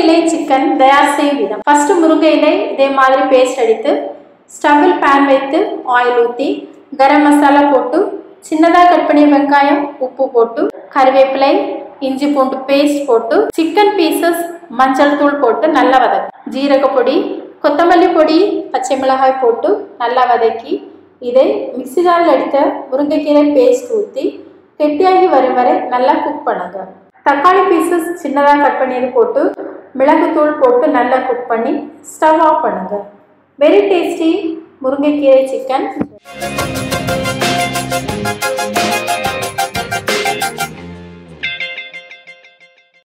இலை சிக்கன் தயார் செய்யும் விதம் ஃபர்ஸ்ட் முருங்கை இலை இதே மாதிரி பேஸ்ட் அடித்து ஸ்டவ்வில் பேன் வைத்து ஆயில் ஊற்றி கரம் மசாலா போட்டு சின்னதாக கட் பண்ணிய வெங்காயம் உப்பு போட்டு கறிவேப்பிலை இஞ்சி பூண்டு பேஸ்ட் போட்டு சிக்கன் பீசஸ் மஞ்சள் தூள் போட்டு நல்லா வதக்கும் ஜீரக பொடி கொத்தமல்லி பொடி பச்சை மிளகாய் போட்டு நல்லா வதக்கி இதை மிக்ஸி ஜாரில் அடித்த முருங்கைக்கீரை பேஸ்ட் ஊற்றி கெட்டியாகி வரும் வரை நல்லா குக் பண்ணுங்க தக்காளி பீசஸ் சின்னதாக கட் பண்ணியது போட்டு மிளகுத்தூள் போட்டு நல்லா குக் பண்ணி ஸ்டவ் ஆஃப் பண்ணுங்க வெரி டேஸ்டி முருங்கைக்கீரை சிக்கன்